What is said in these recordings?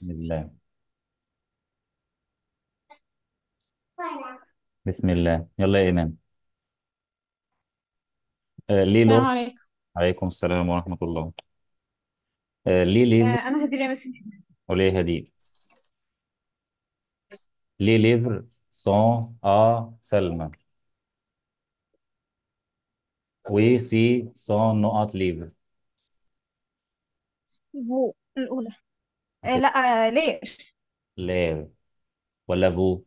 بسم الله بسم الله يلا يا إيمان آه ليه السلام لغة عليكم عليكم السلام ورحمة الله آه ليه آه، ليفر أنا هدير يا مسلم وليه هدير ليه ليفر سون آ سلمى وسي سون نقط ليفر فو الأولى آه هتبقى لا آه ليش لير ولا فو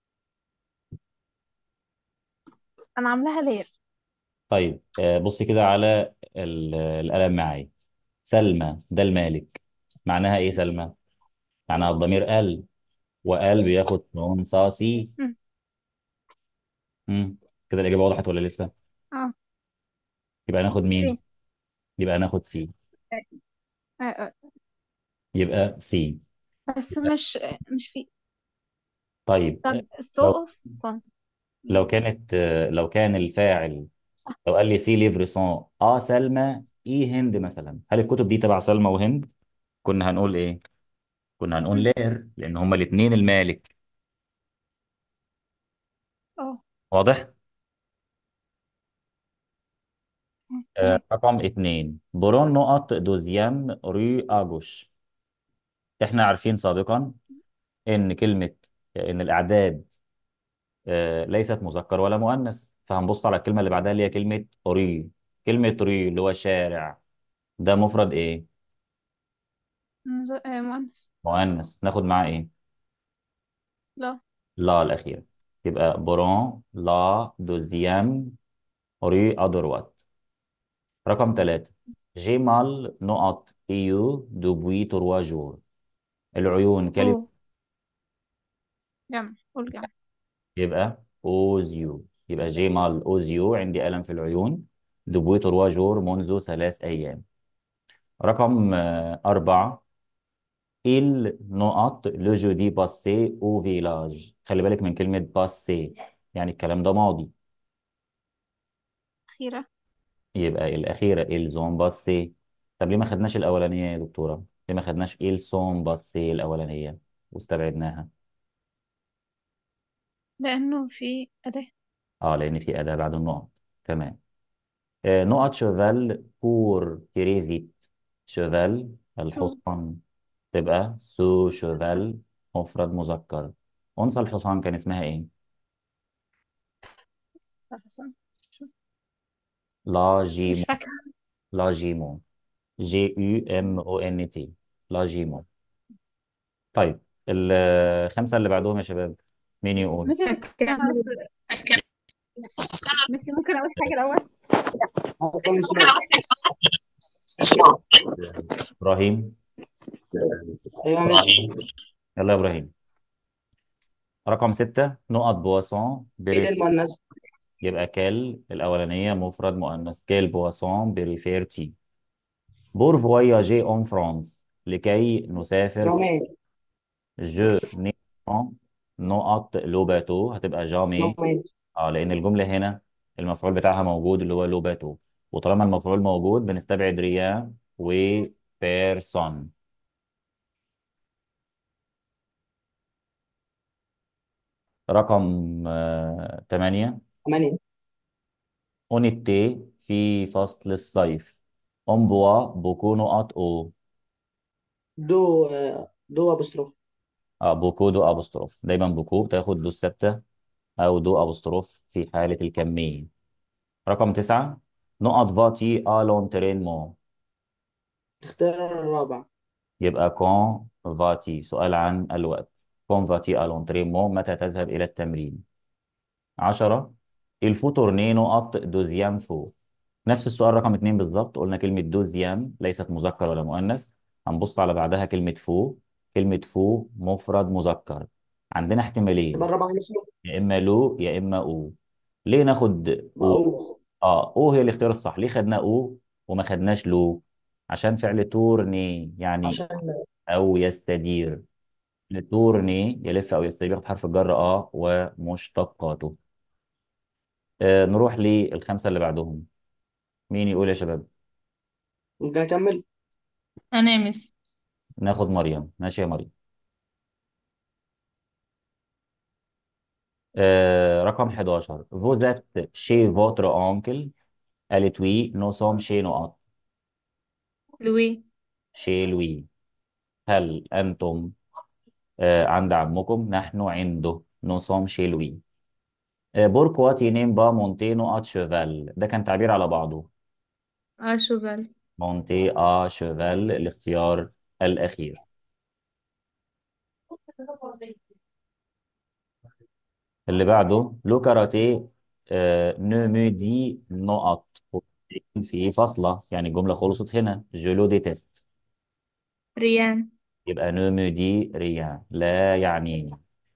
أنا عاملاها لير طيب آه بصي كده على ال- القلم معايا سلمى ده المالك معناها إيه سلمى؟ معناها الضمير ال وال بياخد نون صا سي مم. مم. كده الإجابة وضحت ولا لسه؟ اه يبقى ناخد مين؟ فين يبقى ناخد سي آه آه. يبقى سي بس مش مش في طيب طب لو سو صن لو كانت لو كان الفاعل لو قال لي سي ليفر سون اه سلمى اي هند مثلا هل الكتب دي تبع سلمى وهند كنا هنقول ايه كنا هنقول مم. لير لان هما الاثنين المالك اه واضح آه تمام رقم اثنين برون نقط دوزيام ري اجوش احنا عارفين سابقا ان كلمة ان الاعداد آه ليست مذكر ولا مؤنث فهنبص على الكلمة اللي بعدها اللي هي كلمة ري كلمة ري اللي هو شارع ده مفرد ايه مز- آه مؤنث مؤنث ناخد معاه ايه لا لا الأخيرة يبقى برون لا دوزيام ري أدروات رقم ثلاثة جمال نقط إيو دوبوي تروا جور العيون كلمة أو جمع قول جمع يبقى أوزيو يبقى جمال أوزيو عندي ألم في العيون دوبوي تروا جور منذ ثلاث أيام رقم آه، أربعة il نقط le jeudi passé au village خلي بالك من كلمة passé يعني الكلام ده ماضي أخيرة يبقى الأخيرة ils ont passé طب ليه ما خدناش الأولانية يا دكتورة؟ ليه ما خدناش ils sont passé الأولانية واستبعدناها؟ لأنه في أداة اه لأن في أداة بعد النقط تمام آه نقط شوفال بور تريفيت شوفال سو الحصان تبقى سو شوفال مفرد مذكر أنثى الحصان كان اسمها إيه؟ صح صح. لا مش جيمو فاكرة لا جيمو جي يو ام او ان تي لا جيمو طيب الخمسة اللي بعدهم يا شباب مين يقول؟ مش كمل مش ممكن أقول حاجة الأول إبراهيم ايوه ماشي يلا يا إبراهيم رقم ستة نقط بواسون ايه بري المؤنث يبقى كال الأولانية مفرد مؤنث كال بواسون بريفيرتي بور فواياجي اون فرانس لكي نسافر في جامي جو ني نقط لو باتو هتبقى جامي جامي اه لأن الجملة هنا المفعول بتاعها موجود اللي هو لو باتو وطالما المفعول موجود بنستبعد ريان وبيرسون رقم آه، تمانية ثمانية اونيتي في فصل الصيف امبوا بوكو نقط او دو آه، دو ابوستروف اه بوكو دو ابوستروف دايما بوكو بتاخد دو الثابته او دو ابوستروف في حاله الكميه رقم تسعة نقط فاتي الون ترينمون الاختيار الرابع يبقى كون فاتي سؤال عن الوقت كون فاتي الون ترينمون متى تذهب الى التمرين عشرة الفو تورني نقط دوزيام فو نفس السؤال رقم اتنين بالظبط قلنا كلمة دوزيام ليست مذكر ولا مؤنث هنبص على بعدها كلمة فو كلمة فو مفرد مذكر عندنا يبقى احتمالين الرابع نسلو يا إما لو يا إما أو ليه ناخد أو مقبول آه أو هي الاختيار الصح ليه خدنا أو وما خدناش لو عشان فعل تورني يعني عشان أو يستدير تورني يلف أو يستدير بياخد حرف الجر آه ومشتقاته آه نروح للخمسة اللي بعدهم مين يقول يا شباب ممكن اكمل أنا مس ناخد مريم ماشي يا مريم آه رقم 11 Vous êtes chez votre oncle قالت oui nous sommes chez نقط لوي chez lui هل أنتم آه عند عمكم نحن عنده nous sommes chez lui آه pourquoi tu n'aimes pas monter نقط cheval ده كان تعبير على بعضه اه شوفال monter à cheval الاختيار الأخير اللي بعده لو كاراتيه آه ne me dit نقط في فاصلة يعني الجملة خلصت هنا je le déteste ريان يبقى ne me dit rien لا يعنيني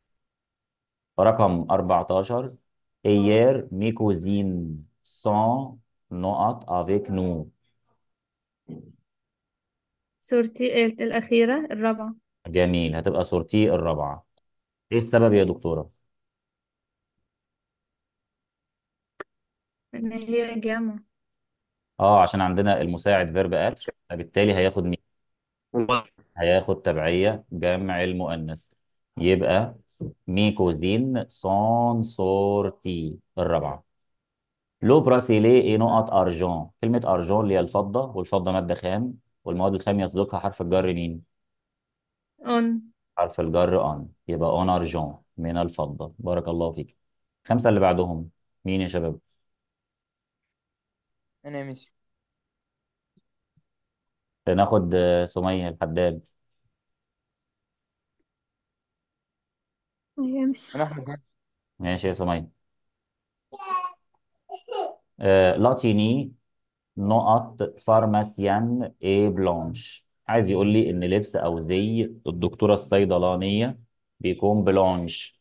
رقم 14 hier mes cousines sont نقط avec nous صورتي ال- الأخيرة الرابعة جميل هتبقى صورتي الرابعة ايه السبب يا دكتورة إن هي جامعة اه عشان عندنا المساعد فيرب اتش فبالتالي هياخد مين هياخد تبعية جمع المؤنث يبقى مي كوزين سون سورتي الرابعة لو براسيلي اي نقط ارجون كلمة ارجون اللي هي الفضة والفضة مادة خام والمواد الخام يسبقها حرف الجر مين اون حرف الجر ان يبقى اون ارجون من الفضة بارك الله فيك خمسة اللي بعدهم مين يا شباب انا يا ميسي ناخد آه، سمية الحداد هي مش انا احمد جاد ماشي يا سمية آه لاتيني نقط فارماسيان اي بلانش عايز يقول لي ان لبس او زي الدكتوره الصيدلانيه بيكون بلانش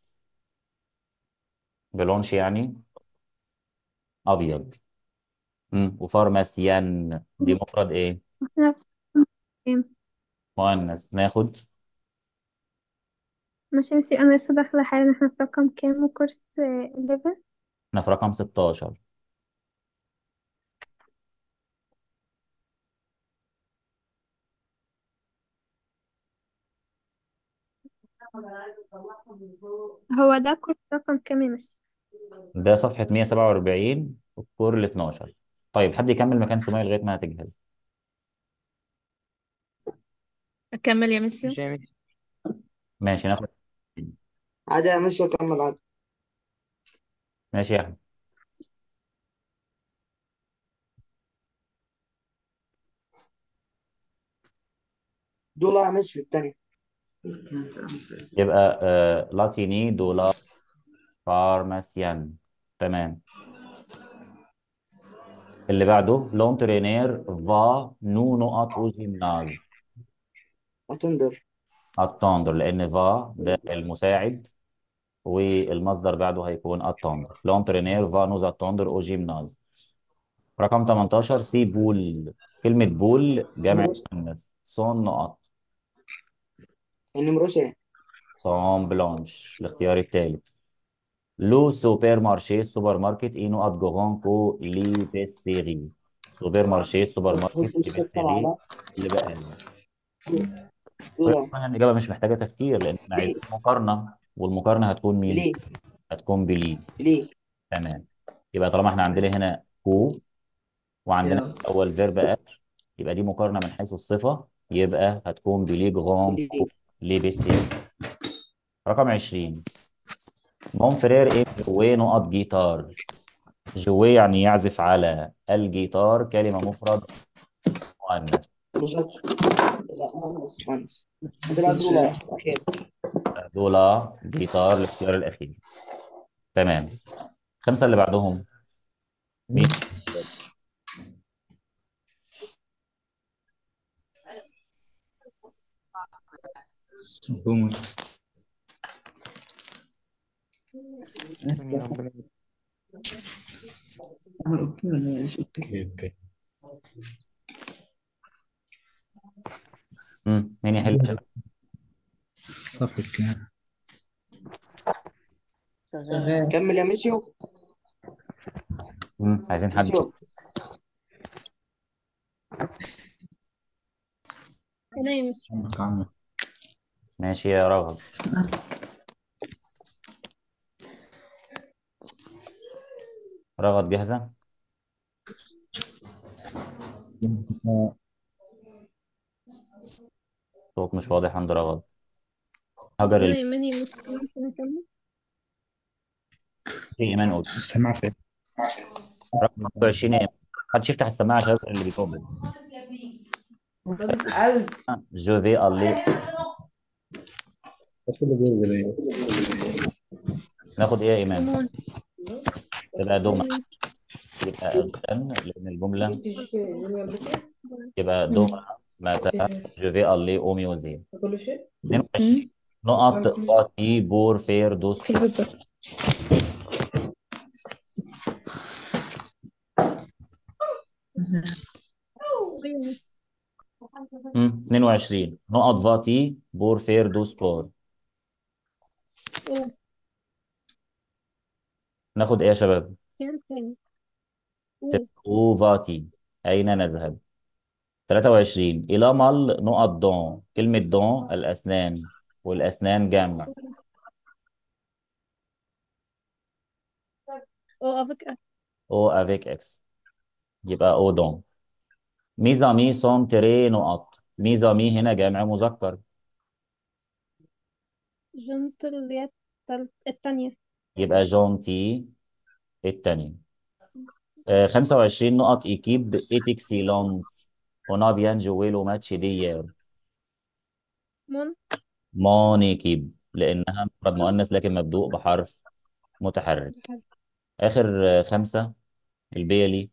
بلانش يعني ابيض امم وفارماسيان دي مفرد ايه احنا في مؤنث ناخد ماشي ماشي أنا لسه داخلة حالا احنا في رقم كام وكورس 11 احنا في رقم 16 هو ده كورس رقم كام يا ماشي ده صفحه 147 الكور ال 12 طيب حد يكمل مكان سمية لغايه ما هتجهز أكمل يا ميسيو مش يا ميسي ماشي ناخد عادي يا ميسي وكمل عادي ماشي يا احمد دول يا ميسي في التانية يبقى آه لاتيني دولار فارماسيان تمام اللي بعده لونترينير فا نو نقط او جيمناز هتندر اتاندر لان فا ده المساعد والمصدر بعده هيكون اتاندر لونترينير فا نوز اتاندر او جيمناز رقم 18 سي بول كلمة بول جمع مؤنث صون نقط النمرو سي صون بلانش الاختيار الثالث لو سوبر مارشي السوبر ماركت اي نقط جوغانكو لي بيسيري سوبر مارشي السوبر ماركت خد لي الستة بيسيري على اللي بقى دول طبعا الإجابة مش محتاجة تفكير لأن احنا عايزين مقارنة والمقارنة هتكون مين؟ ليه هتكون بلي ليه تمام يبقى طالما احنا عندنا هنا كو وعندنا في الأول فيرب اتر يبقى دي مقارنة من حيث الصفة يبقى هتكون بلي جران ليه كو لي بيسي رقم 20 مون فرير ايه جوي نقط جيتار جوي يعني يعزف على الجيتار كلمة مفرد مؤنث لا مهندس مهندس هتبقى دولار أخير دولا جيتار الاختيار الأخير تمام خمسة اللي بعدهم مين؟ بومر يا ربنا اوكي اوكي مم. مين يحل يا شباب؟ صفحة كام؟ كمل يا ميسيو مم. عايزين حد ميسيو أنا يا ميسيو عمرك عمرك ماشي يا رغد رغد جاهزة صوت مش واضح عند رغد هجر أنا ال- إيماني مسلمة ممكن أكمل في إيمان قول السماعة فين؟ رقم 21 إيه محدش يفتح السماعة عشان يسأل اللي بيجاوب جو في ألي بس اللي جوه ده ناخد إيه يا إيمان أمون تبقى دوما أمون يبقى أغتن لأن الجملة يبقى دوما متى جو في ألي أو ميوزي 22 نقط باتي بور فير دوس في البيبر مم. 22 نقط فاتي بور فير دو سبور أو ناخد ايه يا شباب كام تاني أو تبقى او فاتي اين نذهب 23 الى مال نقط دون كلمة دون الاسنان والاسنان جمع أو أفك أف او افيك اكس يبقى او دون ميزامي سون تري نقط ميزامي هنا جمع مذكر جنط اللي هي التل- التانية يبقى جونتي التاني آه 25 نقط ايكيب ايتكسيلونت on a bien joué le match d'hier مون مون ايكيب لانها مفرد مؤنث لكن مبدوء بحرف متحرك اخر آه، خمسة البيلي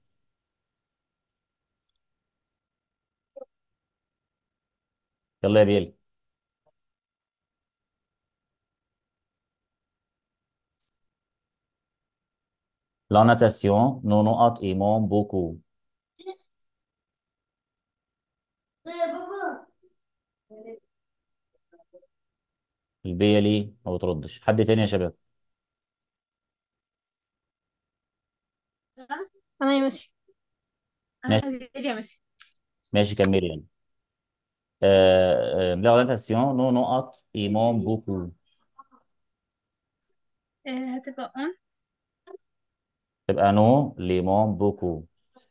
يلا يا بيلي La natation, nos نقط aimons beaucoup. البيلي ما بتردش حد تاني يا شباب أنا يا ماشي ماشي أنا يا ماشي ماشي كملي يلا آه، آه، la natation, nos نقط aimons beaucoup. هتبقى أون تبقى نو ليمون بوكو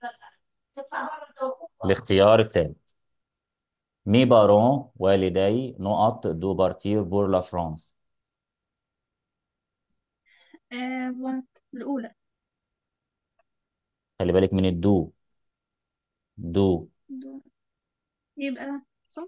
الاختيار الثالث مي بارون والدي نقط دو بارتير بور لا فرانس آه فون الأولى خلي بالك من الدو دو دو يبقى صح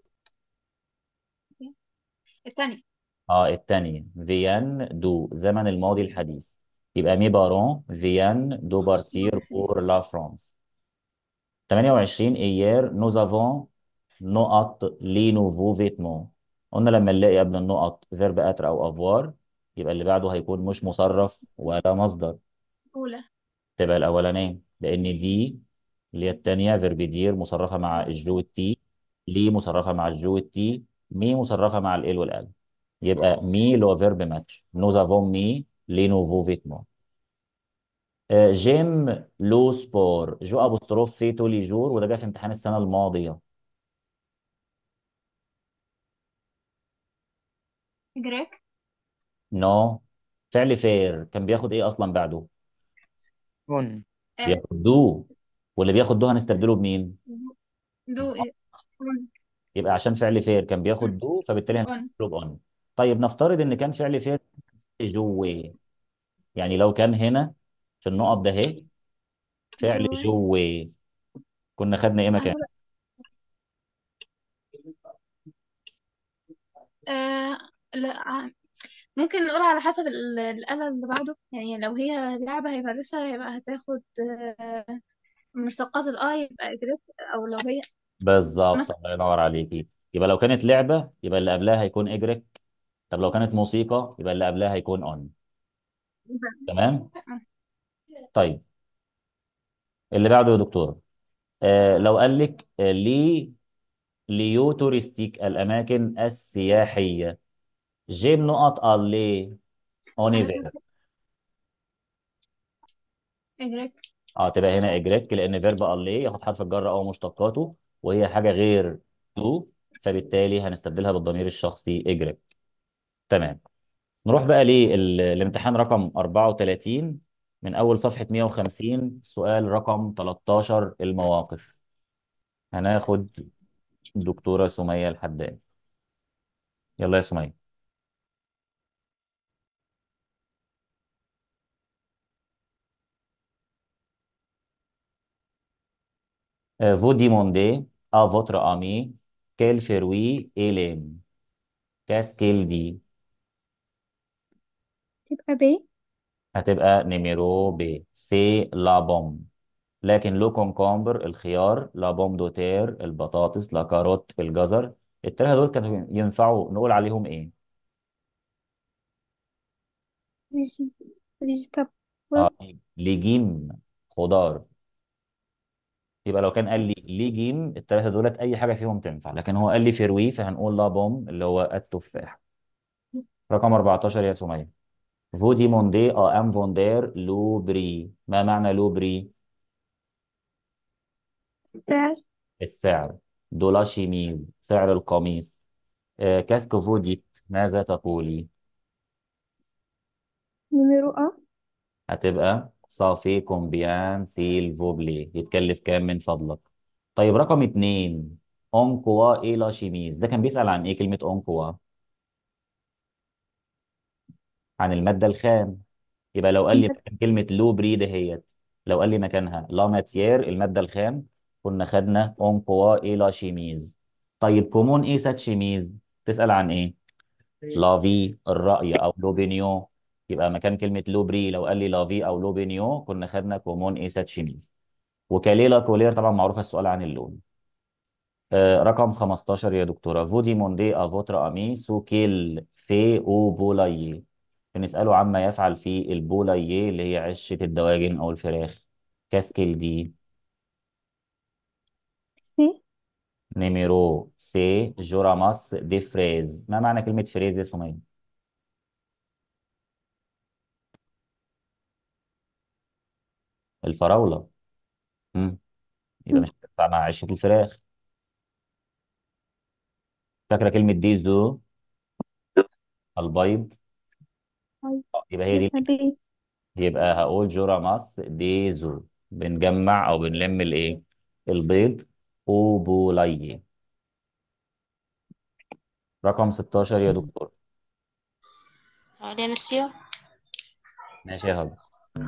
الثانية اه الثانية فيان دو زمن الماضي الحديث يبقى مي بارون فيان دو بارتير بور لا فرانس 28 ايير نوز افون نقط لي نوفو فيتمون قلنا لما نلاقي قبل النقط فيرب اتر او افوار يبقى اللي بعده هيكون مش مصرف ولا مصدر أولى تبقى الاولانيه لان دي اللي هي الثانيه فيرب دير مصرفه مع الجو التي لي مصرفه مع الجو التي مي مصرفه مع ال والال يبقى مي اللي هو فيرب ماتش نوز افون مي لي نوفو فيتمون آه، جيم لو سبور جو ابوستروف في تولي جور وده جه في امتحان السنه الماضيه جريك نو فعل فير كان بياخد ايه اصلا بعده هون آه بياخد دو واللي بياخد دو هنستبدله بمين دو إيه أون يبقى عشان فعل فير كان بياخد دو فبالتالي أون هنستبدله بأون طيب نفترض ان كان فعل فير جوي يعني لو كان هنا في النقط ده اهي فعل جوي جوي كنا خدنا ايه مكان هقول آه لا ع- ممكن نقول على حسب ال- الآلة اللي بعده يعني لو هي لعبة هيمارسها يبقى هتاخد آه، مشتقات الآي يبقى إجريت أو لو هي بالظبط مثلا الله ينور عليكي يبقى لو كانت لعبة يبقى اللي قبلها هيكون اجريك طب لو كانت موسيقى يبقى اللي قبلها هيكون اون تمام طيب اللي بعده يا دكتور آه لو قال لك آه لي ليو توريستيك الاماكن السياحيه جيب نقط الي اونيفير إجريت اه تبقى هنا اجريك لان فيرب الي ياخد حرف الجر او مشتقاته وهي حاجه غير تو فبالتالي هنستبدلها بالضمير الشخصي اجريك تمام نروح بقى للامتحان رقم 34 من أول صفحة 150 سؤال رقم 13 المواقف هناخد الدكتورة سمية الحداد يلا يا سمية Euh, vous demandez à votre ami quel fruit il aime. Qu'est-ce qu'il dit؟ تبقى ب هتبقى نيميرو ب سي لا بوم لكن لو كونكومبر الخيار لا بوم دوتير البطاطس لا كاروت الجزر التلاتة دول كانوا ينفعوا نقول عليهم ايه؟ فيجيتابل اه ليجيم خضار يبقى لو كان قال لي ليجيم التلاتة دولت اي حاجة فيهم تنفع لكن هو قال لي فروي فهنقول لا بوم اللي هو التفاح رقم 14 يا سمية Vous demandez à un vendeur le prix ما معنى le prix؟ سعر السعر دولا شيميز سعر القميص آه، كاسكو فو ديت ماذا تقولي؟ نيميرو أ هتبقى صافي كومبيان سيل فوبلي يتكلف كام من فضلك طيب رقم اتنين اون كوا ايه لا شيميز ده كان بيسأل عن ايه كلمة اون كوا عن المادة الخام يبقى لو قال لي مكان كلمة لو بري دهيت لو قال لي مكانها لا ماتيير المادة الخام كنا خدنا اون كوا ايه لا شيميز طيب كومون ايه سات شيميز تسأل عن ايه لافي الرأي او لوبينيو يبقى مكان كلمة لوبري لو قال لي لافي او لوبينيو كنا خدنا كومون ايه سات شيميز وكاليلا كولير طبعا معروفة السؤال عن اللون آه رقم 15 يا دكتورة فودي موندي ا فوتر امي سو كيل في او بولايي بنسأله عما يفعل في البولايي اللي هي عشة الدواجن او الفراخ كاسكيل دي سي نيميرو سي جوراماس دي فريز ما معنى كلمة فريز يا سمية الفراولة مم. يبقى مش هتنفع مع عشة الفراخ فاكرة كلمة ديزو البيض طيب آه، يبقى هي دي يبقى بي يبقى هقول جوراماس ديزو بنجمع او بنلم الايه البيض اوبولاي رقم 16 يا دكتور علي مسيو ماشي يا هبه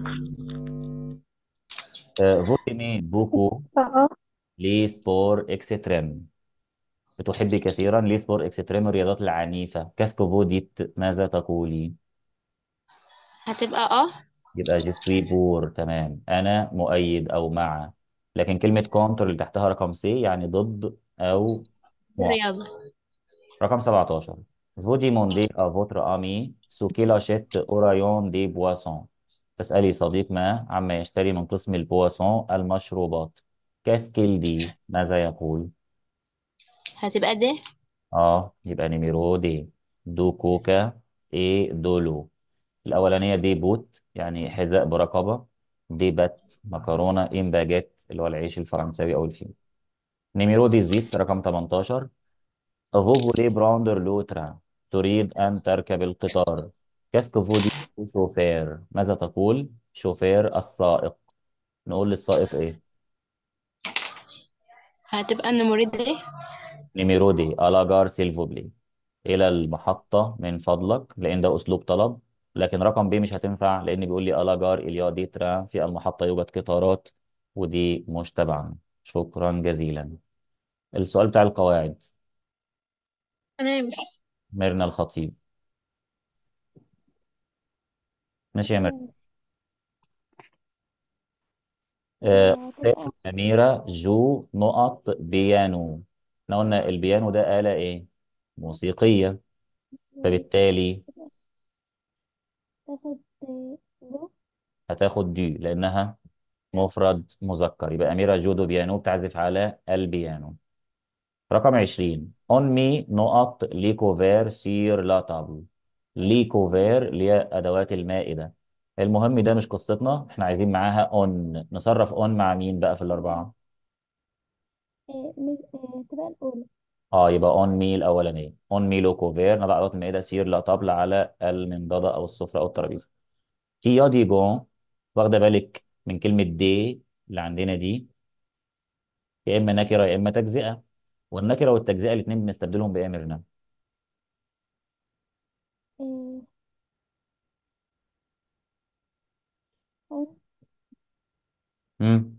آه، فوتيمي بوكو اه لي سبور اكستريم بتحبي كثيرا لي سبور اكستريم الرياضات العنيفة كاسكو فوديت ماذا تقولي هتبقى اه يبقى جسوي بور تمام انا مؤيد او مع لكن كلمة كونتر اللي تحتها رقم سي يعني ضد او مع الرياضة رقم 17 Vous demandez à votre ami ce qu'il achète au rayon des boissons. تسألي صديق ما عما يشتري من قسم البواسون المشروبات. Qu'est-ce qu'il dit؟ ماذا يقول؟ هتبقى ده اه يبقى نيميرو دي دو كوكا اي دولو الأولانية دي بوت يعني حذاء برقبة دي بات مكرونة إم باجيت اللي هو العيش الفرنساوي أو الفينو نيميرو دي زويت رقم 18 Vous voulez prendre le train تريد أن تركب القطار كاسكو فودي شوفير ماذا تقول؟ شوفير السائق نقول للسائق إيه؟ هتبقى النموري ده نيميرو دي ألا جار سيلفوبلي إلى المحطة من فضلك لأن ده أسلوب طلب لكن رقم ب مش هتنفع لأن بيقول لي ألا جار إليا دي تران في المحطة يوجد قطارات ودي مش تبعا شكرا جزيلا السؤال بتاع القواعد تمام ميرنا الخطيب ماشي يا ميرنا آه، هتبقى أميرة جو نقط بيانو احنا قلنا البيانو ده آلة إيه؟ موسيقية فبالتالي تاخد دو هتاخد دي لأنها مفرد مذكر يبقى أميرة جودو بيانو بتعزف على البيانو رقم 20 اون مي نقط ليكوفير سير لا تابل ليكوفير اللي هي أدوات المائدة المهم ده مش قصتنا احنا عايزين معاها اون نصرف اون مع مين بقى في الأربعة تبقى الأولى اه يبقى اون مي الاولانيه اون مي لو كوفير نضع ادوات المائده سير لا طبل على المنضده او السفره او الترابيزه كي ديجون واخده بالك من كلمه دي اللي عندنا دي يا اما نكره يا اما تجزئه والنكره والتجزئه الاثنين بنستبدلهم بايه يا ميرنا إيه. أو امم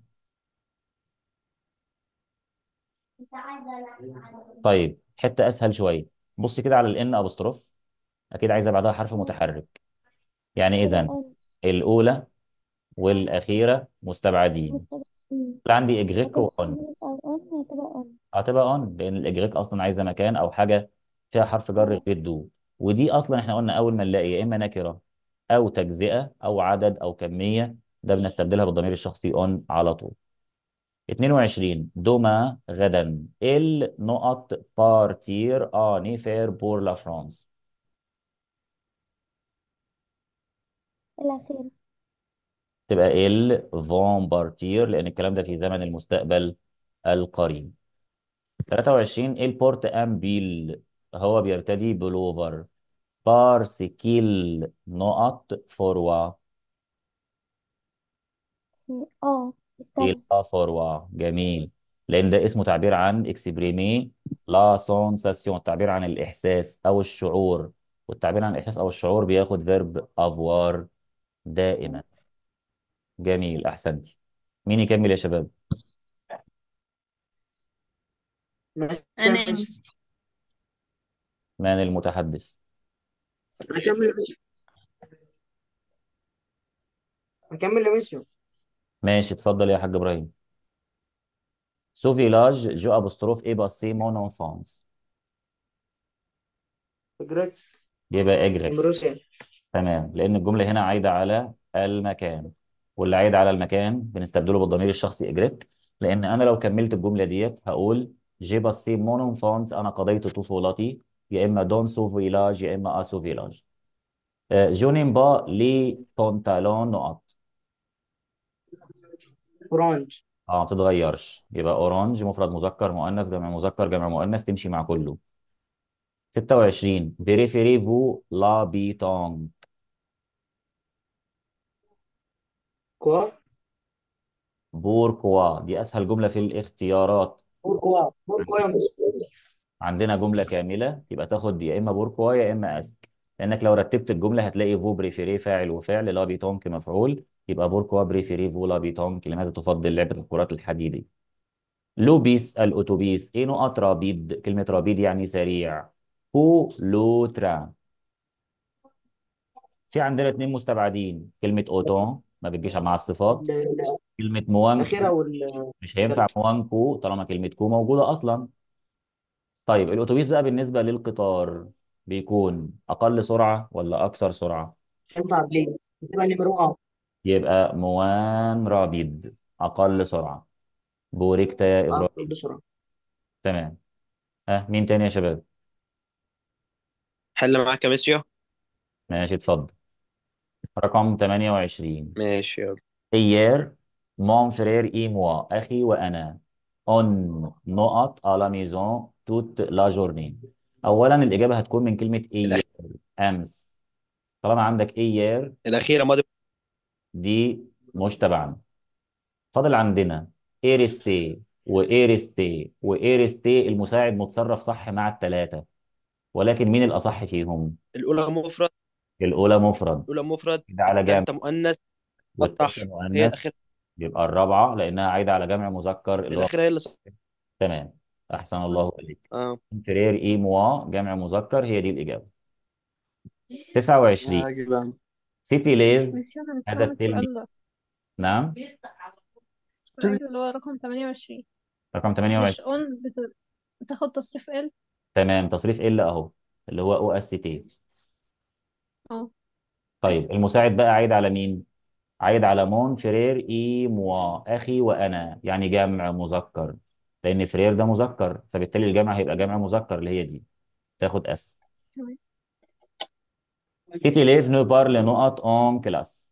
طيب حته اسهل شويه بص كده على الان ابوستروف اكيد عايزه بعدها حرف متحرك يعني تبقى اذا أون الاولى والاخيره مستبعدين مستبعد لا عندي اجريك هتبقى واون أو أون هتبقى أون هتبقى اون لان الاجريك اصلا عايزه مكان او حاجه فيها حرف جر غير دو ودي اصلا احنا قلنا اول ما نلاقي يا اما نكره او تجزئه او عدد او كميه ده بنستبدلها بالضمير الشخصي اون على طول 22 دوما غدا النقط بارتير اني فير بور لا فرانس الأخيرة تبقى ال فون بارتير لان الكلام ده في زمن المستقبل القريب 23 البورت امبيل هو بيرتدي بلوفر بارسكيل نقط فوروا إيه. اه إيه السبب لا فوروا جميل لان ده اسمه تعبير عن اكسبريمي لا سونساسيون تعبير عن الاحساس او الشعور والتعبير عن الاحساس او الشعور بياخد فيرب افوار دائما جميل احسنتي مين يكمل يا شباب ماشي أنا يا ماشي من المتحدث هكمل يا ماشي هكمل يا ماشي ماشي اتفضل يا حاج ابراهيم سو فيلاج جو ابوستروف اي باسي مون انفانس جريك يبقى اجرك من روسيا تمام لان الجمله هنا عايده على المكان واللي عايد على المكان بنستبدله بالضمير الشخصي اجريك لان انا لو كملت الجمله ديت هقول جي باسي مون انفانس انا قضيت طفولتي يا اما دون سو فيلاج يا اما ا سو فيلاج آه، جو نيم با لي بونتالون نقط اورانج اه ما بتتغيرش يبقى اورانج مفرد مذكر مؤنث جمع مذكر جمع مؤنث تمشي مع كله 26 بريفيري فو لابيتون كوا بوركوا دي اسهل جمله في الاختيارات بوركوا بوركوا يا ماشي عندنا جمله كامله يبقى تاخد يا اما بوركوا يا اما اسك لانك لو رتبت الجمله هتلاقي فو بريفيري فاعل وفعل لابيتون كمفعول يبقى بوركوا بريفيري فو لابيتون لماذا تفضل لعبه الكرات الحديدي لوبيس الاتوبيس ايه نقط رابيد كلمه رابيد يعني سريع كو لوترا في عندنا اتنين مستبعدين كلمه اوتون ما بتجيش مع الصفات ال- ال- كلمه موانكو الأخيرة وال مش هينفع موانكو طالما كلمه كو موجوده اصلا طيب الاتوبيس بقى بالنسبه للقطار بيكون اقل سرعه ولا اكثر سرعه ينفع بليه تبقى نمرو اه يبقى موان رابيد اقل سرعه بوريكتا يا اه ابراهيم بسرعة تمام ها مين تاني يا شباب حل معاك يا ميسيو ماشي اتفضل رقم 28 ماشي يلا Hier, mon frère et moi, أخي وأنا, on نقط à la maison toute la journée. أولا الإجابة هتكون من كلمة hier أمس. طالما عندك hier الأخيرة ماضي دي مش تبعنا. فاضل عندنا إيرستي وإيرستي وإيرستي المساعد متصرف صح مع الثلاثة. ولكن مين الأصح فيهم؟ الأولى مفرد الأولى مفرد الأولى مفرد كده على جمع الثالثة مؤنث والثالثة صح هي مؤنث الأخيرة يبقى الرابعة لأنها عايدة على جمع مذكر اللي هو الأخيرة هي اللي صح تمام أحسن الله إليك. اه فرير اي موا جمع مذكر هي دي الإجابة 29 هاجي بقى سيتي ليف نسينا هذا نتكلم التلميذ السؤال ده نعم السؤال اللي هو رقم 28 رقم مش 28 اون بت... بتاخد تصريف ال تمام تصريف ال اهو اللي هو او اس تي اه طيب المساعد بقى عايد على مين عايد على مون فرير اي موا اخي وانا يعني جمع مذكر لان فرير ده مذكر فبالتالي الجمع هيبقى جمع مذكر اللي هي دي تاخد اس تمام سيتي ليف نو بارل نقط اون كلاس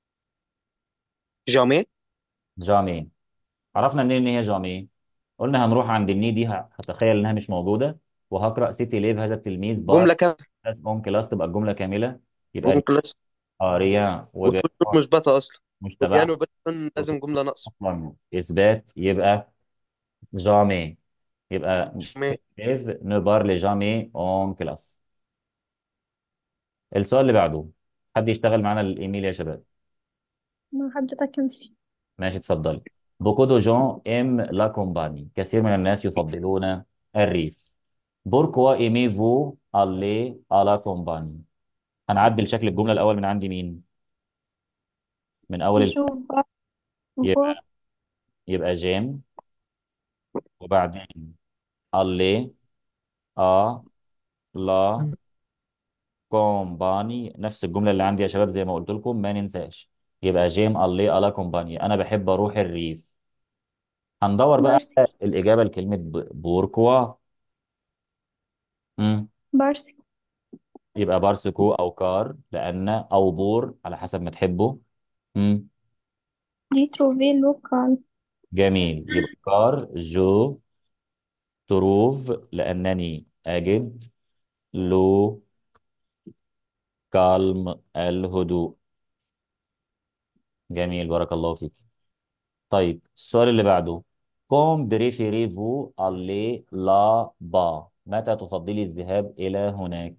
جامي جامي عرفنا منين ان هي جامي قلنا هنروح عند الني دي ه- هتخيل انها مش موجوده وهقرا سيتي ليف هذا التلميذ بار جملة كاملة كلاس اون كلاس تبقى الجمله كامله يبقى اون كلاس اه ريان وجا وكل مثبتة أصلا مش يعني تبعها وبتكون لازم جملة ناقصة أصلا إثبات يبقى jamais يبقى ماشي élève ne parle jamais en classe السؤال اللي بعده حد يشتغل معانا الإيميل يا شباب مع حضرتك يا مستر ماشي اتفضلي beaucoup de gens aiment la campagne كثير من الناس يفضلون الريف pourquoi aimez-vous aller à la campagne هنعدل شكل الجملة الأول من عندي مين من أول ال... نشوف بقى يبقى يبقى جيم وبعدين aller à la كومباني نفس الجملة اللي عندي يا شباب زي ما قلت لكم ما ننساش يبقى جيم الله على كومباني أنا بحب أروح الريف هندور بقى بارسي على الإجابة لكلمة ب- بوركوا مم. بارسي يبقى بارسكو أو كار لأن أو بور على حسب ما تحبه مم. دي تروفي لوكال جميل يبقى كار جو تروف لأنني أجد لو كالم الهدوء جميل بارك الله فيك طيب السؤال اللي بعده كوم بريفيريفو aller لا با متى تفضلي الذهاب إلى هناك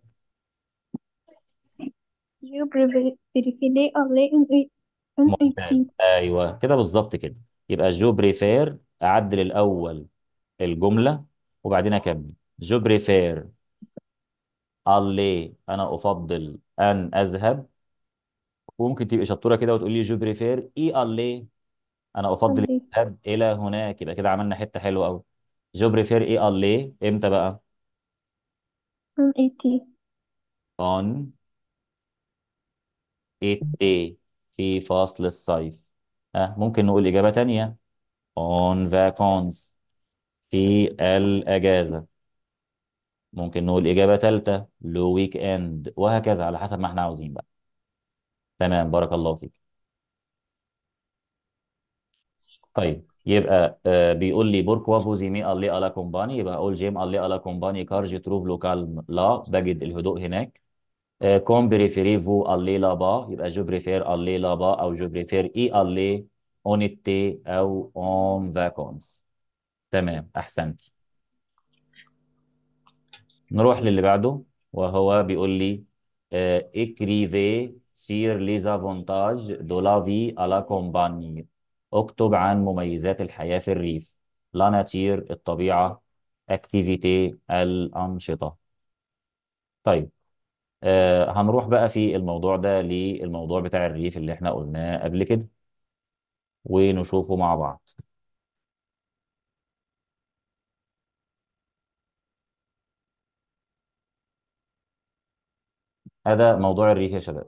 جو بريفيري أغلي إن إي إن إي ممتاز تي أيوه كده بالظبط كده يبقى جو بريفير أعدل الأول الجملة وبعدين أكمل جو بريفير aller أنا أفضل أن أذهب وممكن تبقي شطورة كده وتقولي جو بريفير إي aller أنا أفضل أغلي الذهاب إلى هناك يبقى كده عملنا حتة حلوة أوي جو بريفير إي aller إمتى بقى إن إي تي on été في فصل الصيف أه ممكن نقول إجابة تانية on vacances في الأجازة ممكن نقول إجابة تالتة لو ويك إند وهكذا على حسب ما احنا عاوزين بقى تمام بارك الله فيك طيب يبقى آه بيقول لي بوركوا فوز ايمي الي الا كومباني يبقى اقول جيم الي الا كومباني كار جو تروف لوكال لا بجد الهدوء هناك آه كوم بريفيريفو الي لا با يبقى جو بريفير الي لا با او جو بريفير اي الي اون ايتي او اون فاكونس تمام احسنتي نروح للي بعده وهو بيقول لي آه écrivez sur les avantages de la vie à la campagne اكتب عن مميزات الحياة في الريف لا ناتير الطبيعة اكتيفيتي الأنشطة طيب آه هنروح بقى في الموضوع ده للموضوع بتاع الريف اللي احنا قلناه قبل كده ونشوفه مع بعض هذا موضوع الريف يا شباب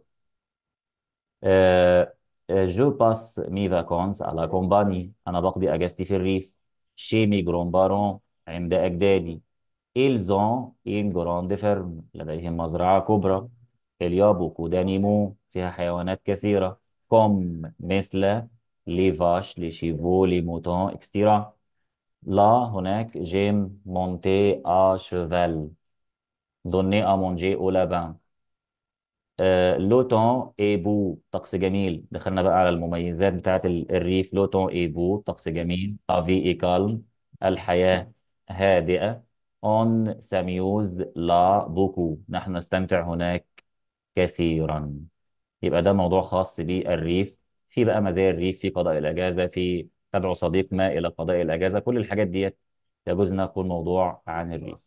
آه جو باس مي فاكونس على كومباني أنا بقضي أجازتي في الريف شي مي جرون بارون عند أجدادي Ils ont une grande ferme لديهم مزرعة كبرى Il y a beaucoup d'animaux فيها حيوانات كثيرة comme مثل les vaches, les chevaux, les moutons, etc. Là, هناك j'aime monter à cheval donner à manger au lapin euh, le temps est beau طقس جميل دخلنا بقى على المميزات بتاعت ال- الريف le temps est beau طقس جميل la vie est calme الحياة هادئة on s'amuse là beaucoup نحن نستمتع هناك كثيرا يبقى ده موضوع خاص بالريف في بقى مزايا الريف في قضاء الأجازة في تدعو صديق ما إلى قضاء الأجازة كل الحاجات ديت يجوز إنها تكون موضوع عن الريف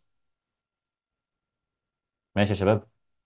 ماشي يا شباب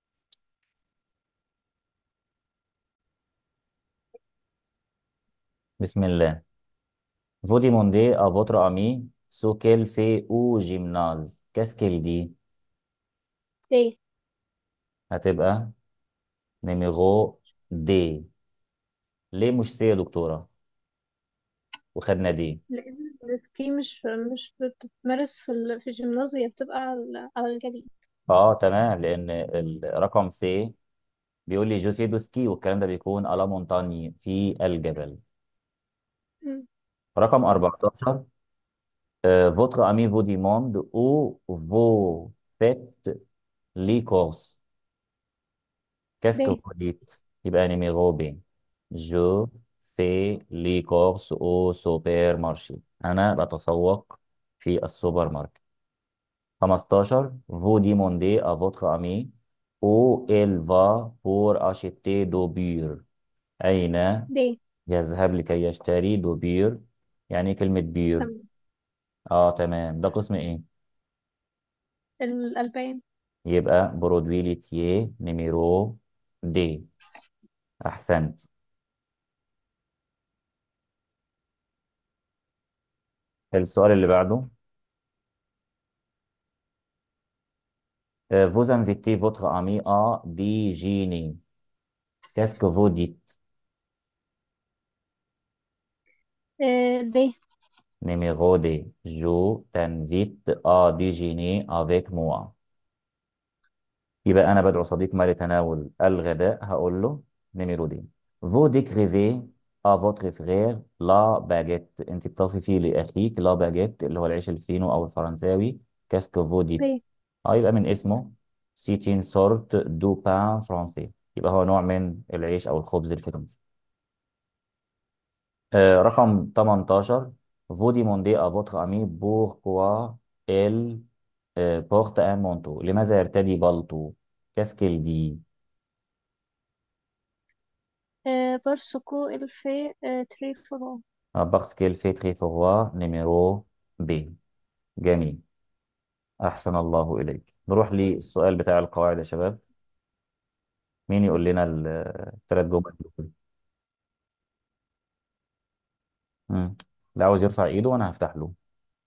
بسم الله Vous demandez à votre ami ce qu'elle fait au gymnase. Qu'est-ce qu'elle dit? ليه هتبقى نيميرو دي ليه مش سي يا دكتورة؟ وخدنا دي لأن السكي مش مش بتتمارس في ال- في الجيمنازيوم هي بتبقى على على الجليد اه تمام لأن الرقم سي بيقول لي جو في دو سكي والكلام ده بيكون على مونتاني في الجبل. مم. رقم 14 euh, votre ami vous demande où vous faites les courses. Qu'est-ce que ليه vous dites? يبقى نيميرو بي. Je في لي كورس او سوبر مارشي انا بتسوق في السوبر ماركت 15 vous demandez à votre ami où elle va pour acheter du beurre أين دي يذهب لكي يشتري دو بير يعني إيه كلمة بير سم اه تمام ده قسم ايه الألبان يبقى برودوي ليتيه نيميرو دي احسنت السؤال اللي بعده Euh, vous invitez votre ami à déjeuner qu'est-ce que vous dites آه، دي numéro D je t'invite à déjeuner avec moi يبقى أنا بدعو صديق ما لتناول الغداء هقول له نمرو دي vous décrivez à votre frère la baguette أنت بتصفي لأخيك la baguette اللي هو العيش الفينو أو الفرنساوي qu'est-ce que vous dites دي اه يبقى من اسمه c'est une sorte de pain français يبقى هو نوع من العيش أو الخبز الفرنسي آه رقم 18 vous demandez à votre ami pourquoi elle euh, porte un manteau لماذا يرتدي بلطو qu'est-ce qu'elle dit آه، بارسكو الفي آه، تريفورو Ah, parce qu'elle fait très froid numéro B جميل أحسن الله إليك نروح للسؤال بتاع القواعد يا شباب مين يقول لنا الثلاث جمل دول مم. اللي عاوز يرفع إيده وأنا هفتح له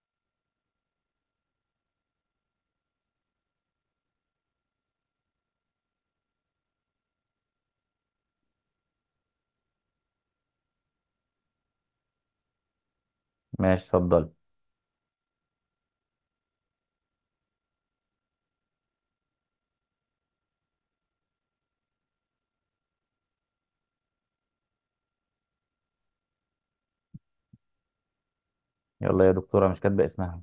ماشي اتفضل يلا يا دكتورة مش كاتبة اسمها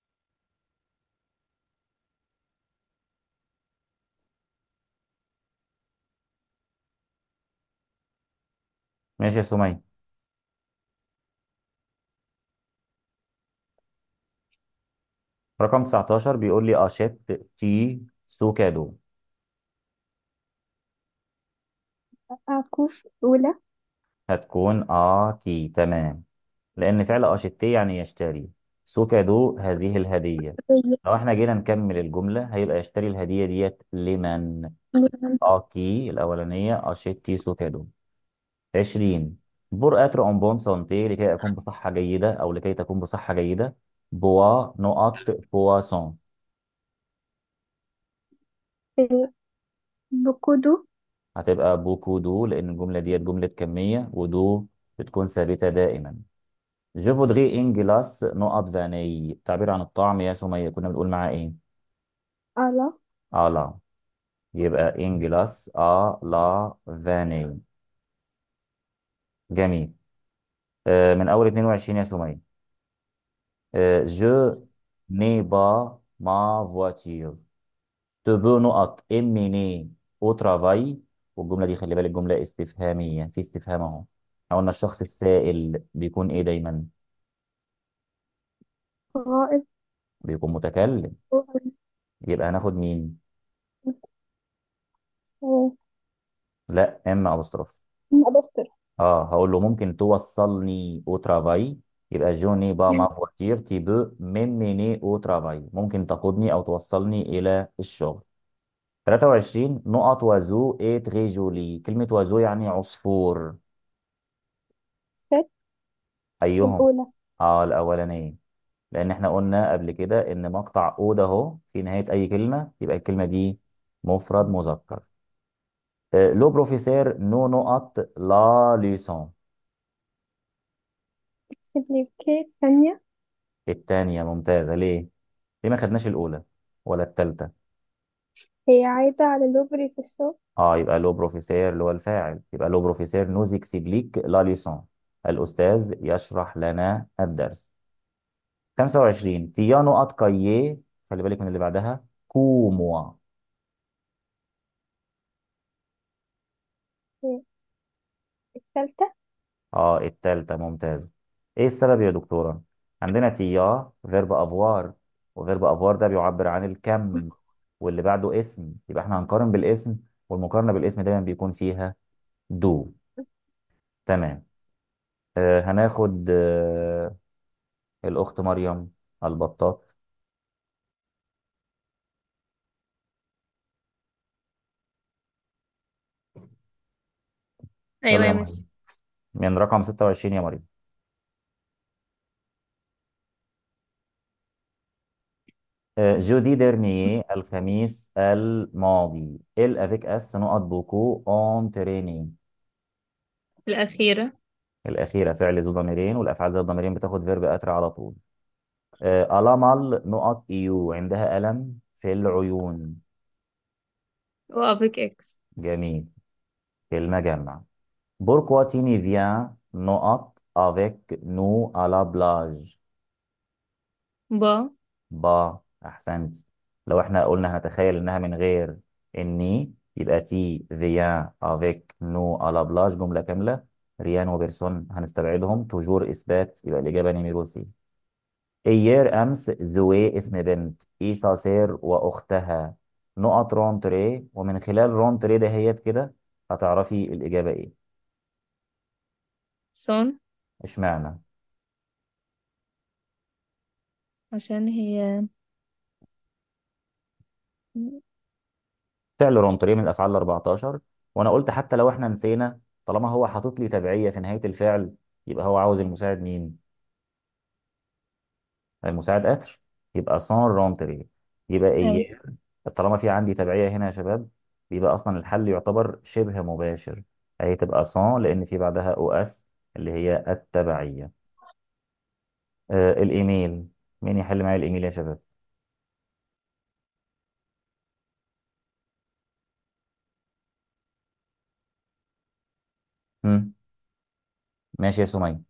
ماشي يا سمية رقم 19 بيقول لي أشيت تي سو كادو أعكف أولى هتكون آتي تمام لأن فعل أشتي يعني يشتري سو كادو هذه الهدية لو احنا جينا نكمل الجملة هيبقى يشتري الهدية ديت لمن آكي الأولانية أشتي سو كادو 20 بور اتر اون بون سانتي لكي أكون بصحة جيدة أو لكي تكون بصحة جيدة بوا نقط بواسون بكودو هتبقى بوكو دو لأن الجملة ديت جملة كمية ودو بتكون ثابتة دائما جو فودري ان جلاس نقط فاني تعبير عن الطعم يا سمية كنا بنقول معاه ايه ألا اه لا يبقى ان جلاس اه لا فاني جميل آه من اول 22 يا سمية آه جو ني با ما فواتير تبو نقط اميني او ترافاي والجملة دي خلي بالك جملة استفهامية في استفهام اهو احنا قلنا الشخص السائل بيكون ايه دايما غائب بيكون متكلم يبقى هناخد مين لا اما ابوستروف أبستر اه هقول له ممكن توصلني او ترافاي يبقى جوني با ما فواتير تي بو ميميني او ترافاي ممكن تقودني او توصلني الى الشغل 23 نقط وازو اي تري جولي كلمة وازو يعني عصفور ست ايهم الأولى اه الاولانية لان احنا قلنا قبل كده ان مقطع او ده اهو في نهاية اي كلمة يبقى الكلمة دي مفرد مذكر آه، لو بروفيسور نو نقط لا ليسون اكسبليكي الثانية التانية ممتازة ليه؟ ليه ما خدناش الأولى ولا التالتة؟ هي عايدة على لوبري في الصوت اه يبقى لو بروفيسور اللي هو الفاعل يبقى لو بروفيسور نوز اكسبليك لا ليسون الأستاذ يشرح لنا الدرس 25 تيا نقط كاييه خلي بالك من اللي بعدها كوموا الثالثة اه التالتة ممتاز ايه السبب يا دكتورة عندنا تيا فيرب افوار وفيرب افوار ده بيعبر عن الكم واللي بعده اسم يبقى احنا هنقارن بالاسم والمقارنة بالاسم دايما بيكون فيها دو تمام آه هناخد آه الأخت مريم البطاط أيوة يلا يا يا مس مريم من رقم 26 يا مريم آه جودي ديرنيي الخميس الماضي il avec اس نقط بوكو اون تريني الأخيرة الأخيرة فعل ذو ضميرين والأفعال ذات ضميرين بتاخد فيرب أتر على طول آه ألمل نقط إيو عندها ألم في العيون وأبيك إكس جميل كلمة جمع Pourquoi tu n'y viens نقط avec nous à la plage با با أحسنت لو احنا قلنا هنتخيل إنها من غير إني يبقى تي فيان avec nous à la plage جملة كاملة ريان وبيرسون هنستبعدهم توجور إثبات يبقى الإجابة نيميرو سي إيير أمس زوي اسم بنت إيسا سير وأختها نقط رونتري ومن خلال رونتري دهيت كده هتعرفي الإجابة إيه سون اشمعنى عشان هي فعل رونتري من الأفعال ال 14 وأنا قلت حتى لو احنا نسينا طالما هو حاطط لي تبعية في نهاية الفعل يبقى هو عاوز المساعد مين المساعد أتر يبقى سون رونتري يبقى أيوة إيه طالما في عندي تبعية هنا يا شباب بيبقى أصلا الحل يعتبر شبه مباشر أهي تبقى سون لأن في بعدها أو أس اللي هي التبعية آه الإيميل مين يحل معايا الإيميل يا شباب هم؟ ماشي يا سمية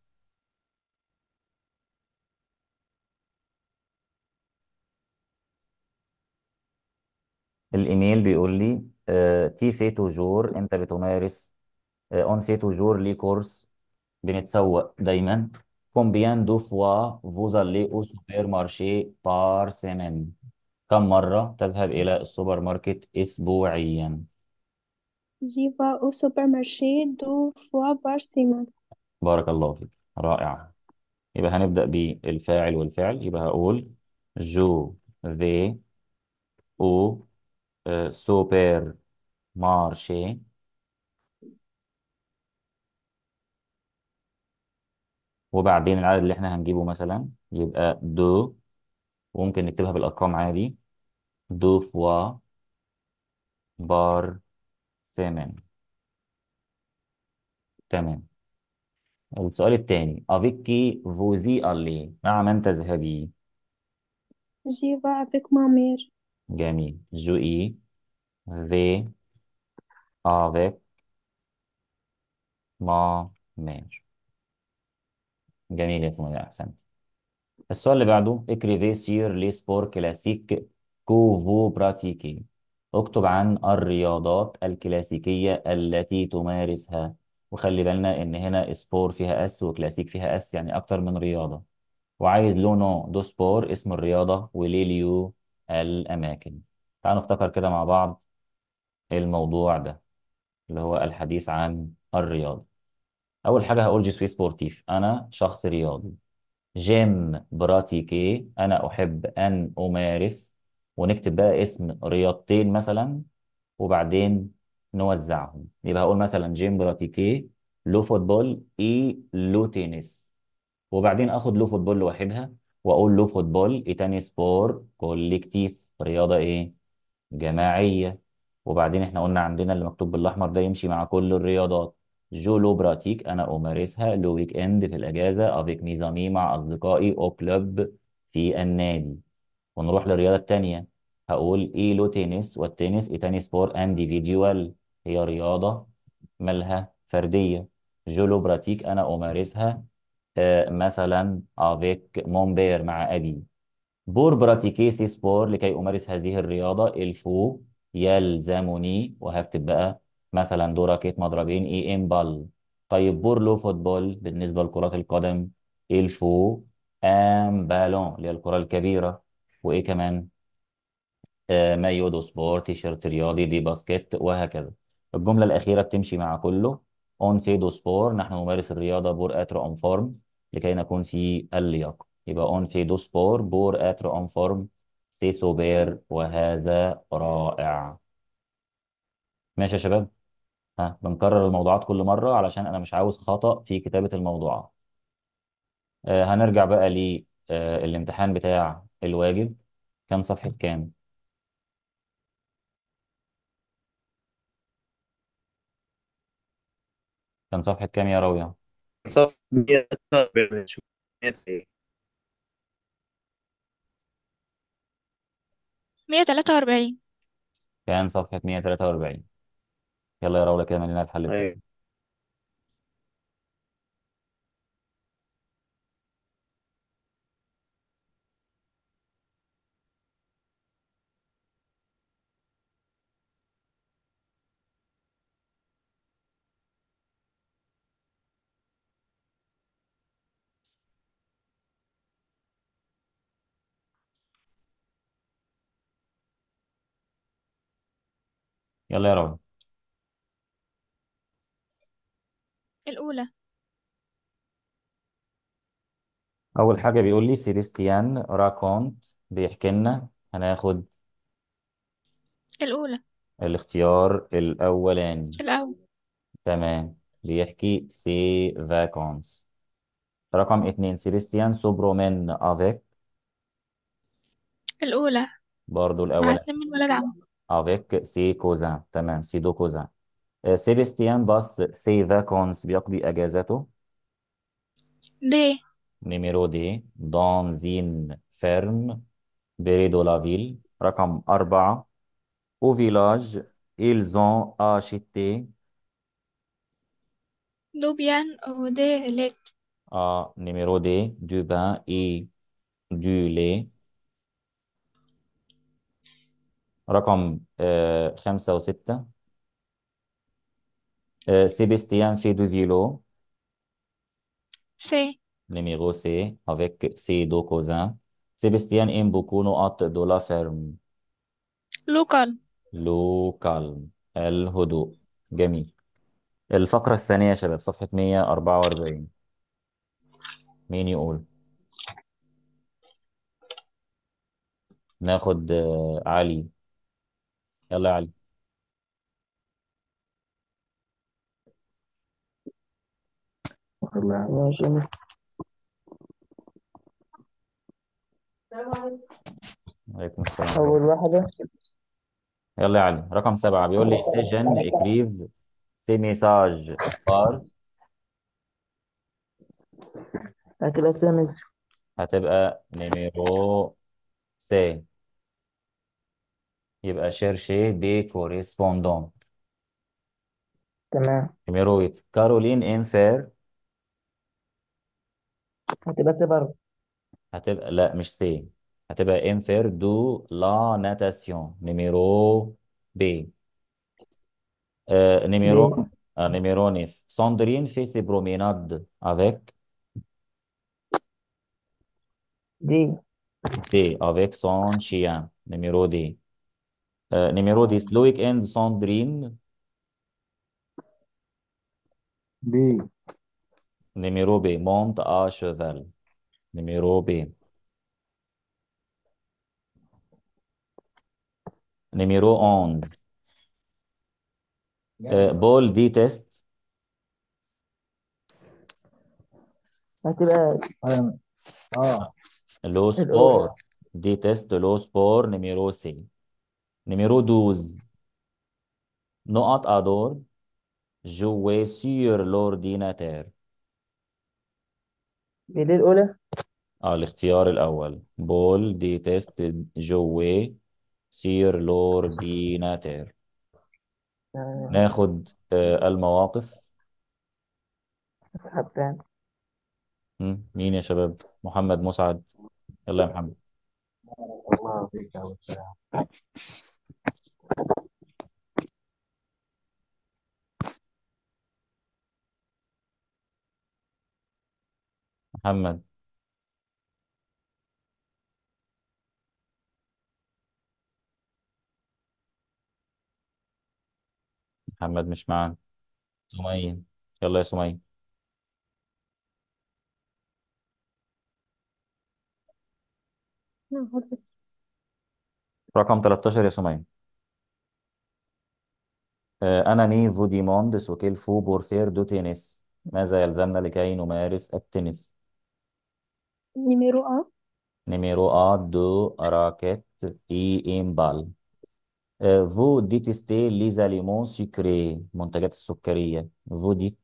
الإيميل بيقول لي آه تي في توجور أنت بتمارس اون في توجور لي كورس بنتسوق دايما combien de fois vous allez au supermarché par semaine كم مرة تذهب إلى السوبر ماركت أسبوعيا J'y vais au supermarché deux fois par semaine. بارك الله فيك رائع يبقى هنبدأ بالفاعل والفعل يبقى هقول جو في او سوبر مارشي وبعدين العدد اللي احنا هنجيبه مثلا يبقى دو وممكن نكتبها بالأرقام عادي دو فوا بار سيمن تمام السؤال الثاني افيكي فوزي اللي مع من تذهبي J'y vais avec ma mère. جميل جوئي في افيك ما مير جميل يا سمية احسنت السؤال اللي بعده écrivez sur les sports classiques que vous pratiquez اكتب عن الرياضات الكلاسيكية التي تمارسها وخلي بالنا ان هنا سبور فيها اس وكلاسيك فيها اس يعني اكتر من رياضة وعايز لونو دو سبور اسم الرياضة وليليو الاماكن تعالوا نفتكر كده مع بعض الموضوع ده اللي هو الحديث عن الرياضة اول حاجة هقول جي سوي سبورتيف انا شخص رياضي جيم براتيكي انا احب ان امارس ونكتب بقى اسم رياضتين مثلا وبعدين نوزعهم يبقى هقول مثلا جيم براتيكي لو فوتبول اي لو تنس وبعدين اخد لو فوتبول لوحدها واقول لو فوتبول اي تاني سبور كوليكتيف رياضة ايه جماعية وبعدين احنا قلنا عندنا اللي مكتوب بالاحمر ده يمشي مع كل الرياضات جو لو براتيك انا امارسها لو ويك اند في الاجازه افيك ميزامي مع اصدقائي او كلوب في النادي ونروح للرياضه الثانيه هقول اي لو تنس والتنس اي تاني سبور انديفيديوال هي رياضه مالها فرديه جو لو براتيك انا امارسها آه مثلا افيك مونبير مع ابي بور براتيكي سي سبور لكي أمارس هذه الرياضة الفو يلزمني وهكتب بقى مثلا دو راكيت مضربين اي ام بال طيب بورلو فوتبول بالنسبة لكرة القدم الفو ام بالون اللي هي الكرة الكبيرة وإيه كمان آه مايو دو سبور تيشيرت رياضي دي باسكت وهكذا الجملة الأخيرة بتمشي مع كله اون في دو سبور نحن نمارس الرياضة بور اتر اون فورم لكي نكون في اللياقة يبقى اون في دو سبور بور اتر اون فورم سي سوبير وهذا رائع ماشي يا شباب ها بنكرر الموضوعات كل مرة علشان أنا مش عاوز خطأ في كتابة الموضوعات آه هنرجع بقى للامتحان بتاع الواجب كان صفحة كام؟ كان صفحة كام يا راوية؟ صف 143 شو 143 143 كان صفحة 143 يلا يا راوية كده مالنا الحل بتاعي ايوه يلا يا راوية الأولى أول حاجة بيقول لي سيبستيان راكونت بيحكي لنا هناخد الأولى الاختيار الأولاني الأول تمام بيحكي سي فاكونس رقم اتنين سيبستيان سوبرومين افيك الأولى برضو مع الأولاني اتنين من ولاد عم افيك سي كوزان تمام سي دو كوزان آه، سيبستيان باس سي فاكونس بيقضي أجازته دي نيميرو دي دون زين فيرم بريدو لافيل رقم أربعة au village ils ont acheté دو بيان أو دي ليك à numéro D du pain et du lait رقم آه خمسة وستة آه سébastien fait du vélo سي numéro C avec ses deux cousins Sébastien aime beaucoup نقط de la ferme لوكال لو كالم الهدوء جميل الفقرة الثانية يا شباب صفحة 144 مين يقول ناخد آه علي يلا يا علي ماشي عليكم السلام أول واحدة يلا يا علي رقم سبعة بيقول لي سجن écrive ces messages par هات الأسامي هتبقى نيميرو سي يبقى chercher des correspondants تمام نيميرو 8 كارولين ام فير هتبقى سي برضه هتبقى لا مش سي هتبقى ام فير دو لا ناتاسيون نيميرو بي آه دي نيميرو آه نيميرو 9 ساندرين في سي بروميناد avec دي D avec son chien numéro D آه numéro 10 Loïc and Sandrine دي numéro B monte à cheval numéro B numéro 11 آه Paul déteste هتبقى اه le الأولى sport déteste le sport numéro C numéro 12 نقط adore jouer sur l'ordinateur دي دي الأولى اه الاختيار الأول بول déteste jouer sur l'ordinateur تمام ناخد آه المواقف اسحب تاني مم. مين يا شباب محمد مسعد يلا يا محمد الله يعطيك السلام محمد محمد مش معانا سمية يلا يا سمية رقم 13 يا سمية آه، أنا مي فو ديموند سوكيل فو بورفير دو تنس ماذا يلزمنا لكي نمارس التنس numéro 1 نيميرو A دو راكيت اي ام بال فو ديتستي ليز اليمون سكري منتجات السكرية فو ديت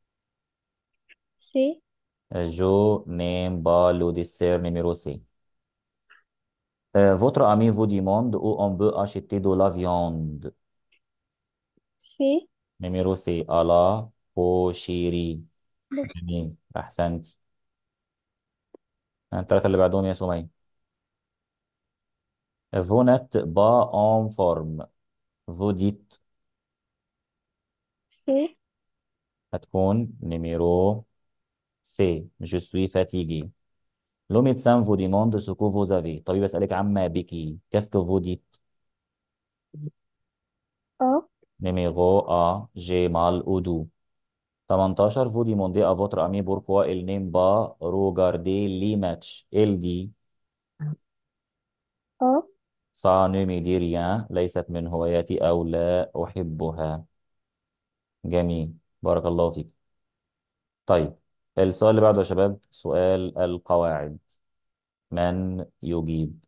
C جو نيم با لو ديسير نيميرو سي Votre ami vous demande où on peut acheter de la viande. C Numéro C, à la boucherie. جميل أحسنتي الثلاثة اللي بعدهم يا سمية Vous n'êtes pas en forme. Vous dites C هتكون numéro C. Je suis fatigué. Le médecin vous demande ce que vous avez. طبيب يسألك عما بك. Qu'est-ce que vous dites? A Numéro A. J'ai mal au dos. 18. Vous demandez à votre ami pourquoi il n'aime pas regarder les matchs. Il dit A Ça ne me dit rien. ليست من هواياتي أو لا أحبها. جميل. بارك الله فيك. طيب السؤال اللي بعده يا شباب سؤال القواعد. من يجيب؟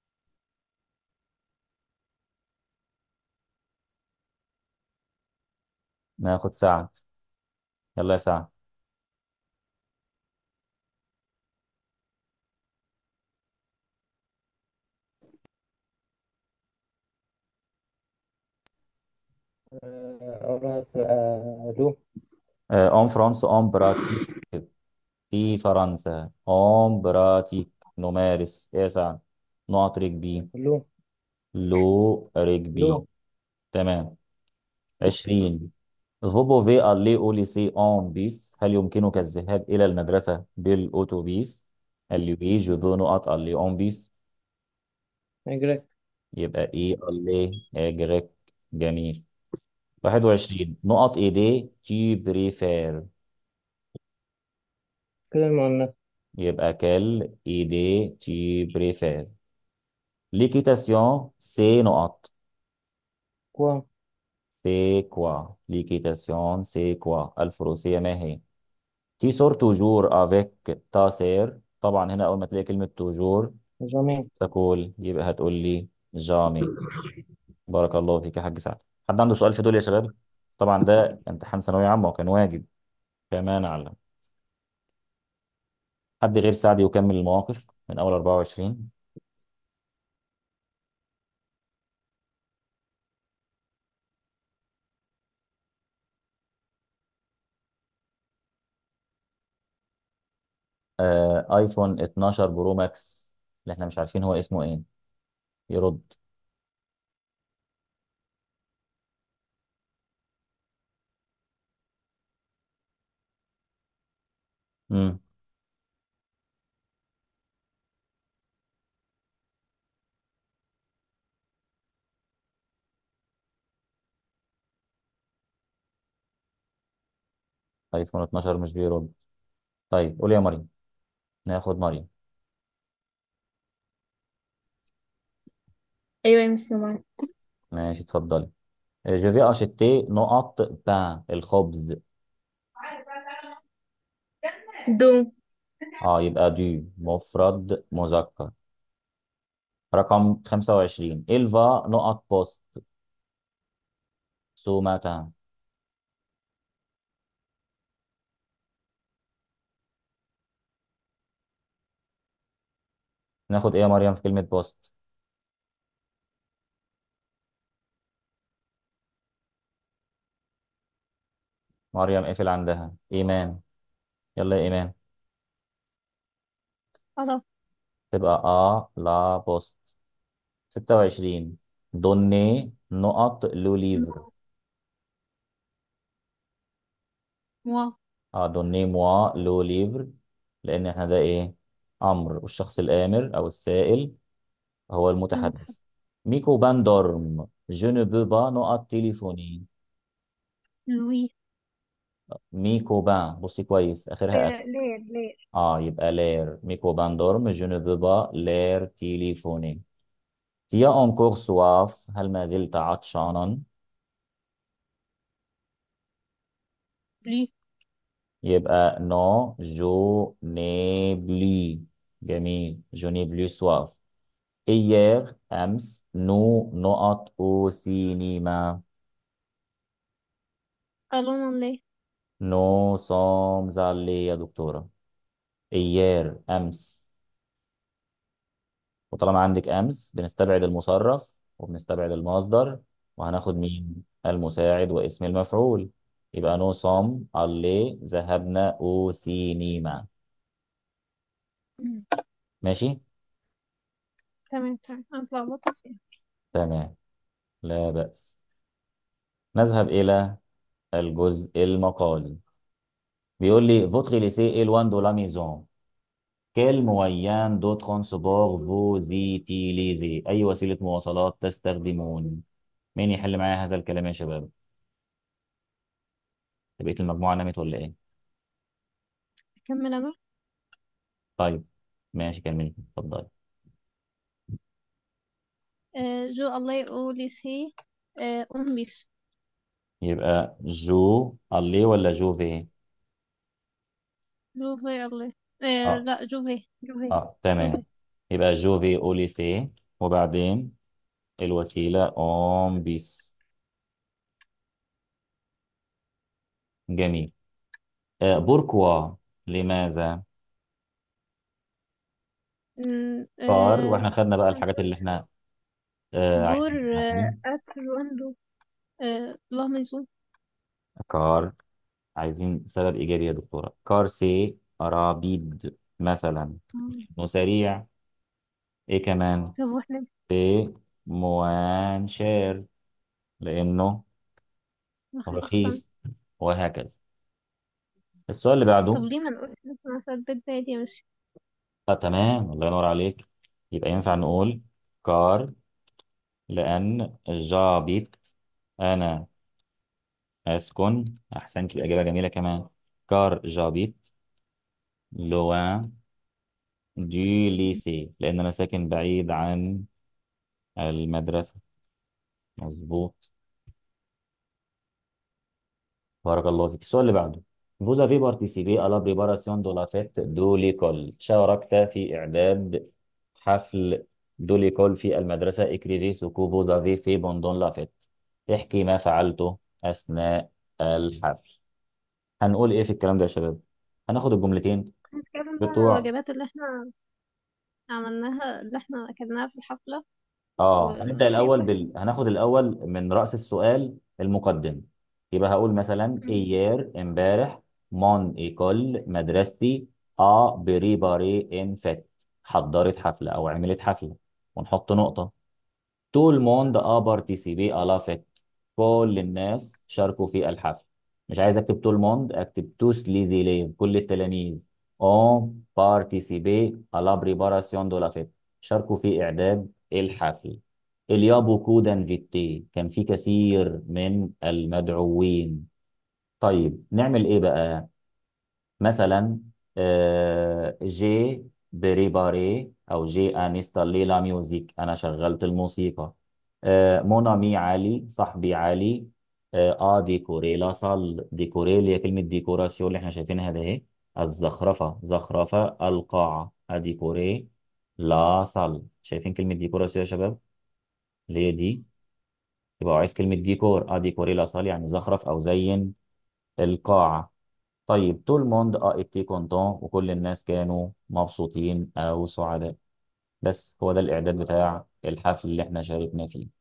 ناخد سعد. يلا يا سعد. أقولها تبقى لو اون فرانس اون براتيك في فرنسا اون براتيك نمارس ايه يا سعد؟ نقط رجبي لو لو رجبي لو تمام 20 Vous pouvez aller au lycée en bus هل يمكنك الذهاب إلى المدرسة بالأتوبيس؟ قال لي oui je peux نقط aller en bus إجريك يبقى إيه aller Y جميل 21 نقط إيديه tu préfères كده المؤنث يبقى quelle idée tu préfères l'équitation c'est نقط كوا c'est quoi l'équitation c'est quoi الفروسية ما هي tu sors toujours avec ta sœur طبعا هنا أول ما تلاقي كلمة toujours جميل تقول يبقى هتقول لي جامي بارك الله فيك يا حاج سعد حد عنده سؤال في دول يا شباب طبعا ده امتحان ثانوية عامة وكان واجب كما نعلم حد غير سعد يكمل المواقف من أول 24 آه ايفون 12 برو ماكس اللي احنا مش عارفين هو اسمه ايه يرد امم ايفون 12 مش بيرد طيب قول يا مريم ناخد مريم أيوة يا مس معاك ماشي اتفضلي جو في اشتي نقط بان الخبز دو اه يبقى دو مفرد مذكر رقم 25 إلفا نقط بوست سو ماتان ناخد ايه يا مريم في كلمة بوست مريم اقفل عندها ايمان يلا يا ايمان خلاص تبقى ا لا بوست 26 دوني نقط لو ليفر موا اه دوني موا لو ليفر لان احنا ده ايه امر والشخص الامر او السائل هو المتحدث ميكو بان دورم جو ne peux pas نقط تليفوني لوي ميكو بان بصي كويس اخرها آه، أس لير لير اه يبقى لير ميكو بان دورم جو ne peux pas لير تليفوني تيا encore soif هل ما زلت عطشانا بلي يبقى نو جو ني بلي جميل جو ني بلي سواف إيير أمس نو نقط أو سينما ألون لي نو سومز allés يا دكتورة إيير أمس وطالما عندك أمس بنستبعد المصرف وبنستبعد المصدر وهناخد مين المساعد واسم المفعول يبقى نو سوم allés ذهبنا أو سينما ماشي تمام تمام أنا اتلخبطت فيها تمام لا بأس نذهب إلى الجزء المقالي بيقول لي votre lycée est loin de la maison quel moyen de transport vous utilisez أي وسيلة مواصلات تستخدمون مين يحل معايا هذا الكلام يا شباب بقية المجموعة نامت ولا إيه أكمل أنا طيب ماشي كملي اتفضلي آه، جو الله يقول لي آه، أم بيس يبقى جو الله ولا جوفي جو في الله آه، اه لا جو في جو في اه جو تمام في يبقى جوفي أو lycée وبعدين الوسيلة أم بيس جميل آه بوركوا لماذا م، كار آه، واحنا خدنا بقى الحاجات اللي احنا آه بور عايزين نعملها. أكل عنده اللهم يسوع كار عايزين سبب إيجابي يا دكتورة كار سي رابيد مثلا إنه سريع إيه كمان طب واحنا سي موان شير لأنه رخيص رخيص وهكذا السؤال اللي طب بعده ليه ما نقولش مثلا في البيت بعيد يا مشي آه تمام الله ينور عليك يبقى ينفع نقول كار لأن جابت أنا أسكن أحسنت الإجابة جميلة كمان كار جابت لوان دي ليسي لأن أنا ساكن بعيد عن المدرسة مظبوط بارك الله فيك السؤال اللي بعده Vous avez participé à la préparation de la fête de l'école شاركت في إعداد حفل de l'école في المدرسة écrivez ce que vous avez fait pendant la fête احكي ما فعلته أثناء الحفل هنقول إيه في الكلام ده يا شباب هناخد الجملتين نتكلم بقى عن بتوع الوجبات اللي احنا عملناها اللي احنا أكلناها في الحفلة اه هنبدأ الأول وإيه بال... هناخد الأول من رأس السؤال المقدم يبقى هقول مثلا إيير امبارح مون إيكول مدرستي ا بريباري ان فيت حضرت حفلة أو عملت حفلة ونحط نقطة تو الموند ا بارتيسيبي à la fête كل الناس شاركوا في الحفل مش عايز اكتب تو الموند اكتب توس لي زيليف كل التلاميذ اون بارتيسيبي à la préparation de la fête شاركوا في إعداد الحفل il y a beaucoup d'invités كان في كثير من المدعوين طيب نعمل ايه بقى مثلا آه، جي بريباري او جي انستالي لا ميوزيك انا شغلت الموسيقى آه، مون امي علي صاحبي علي اه آه، ديكوري لا صال ديكوري اللي هي كلمه ديكوراسيون اللي احنا شايفينها ده اهي الزخرفه زخرفه القاعه اديكوري لا صال شايفين كلمه ديكوراسيون يا شباب اللي هي دي يبقى عايز كلمه ديكور اه ديكوري لا صال يعني زخرف او زين القاعه طيب tout le monde a été content وكل الناس كانوا مبسوطين أو سعداء بس هو ده الإعداد بتاع الحفل اللي احنا شاركنا فيه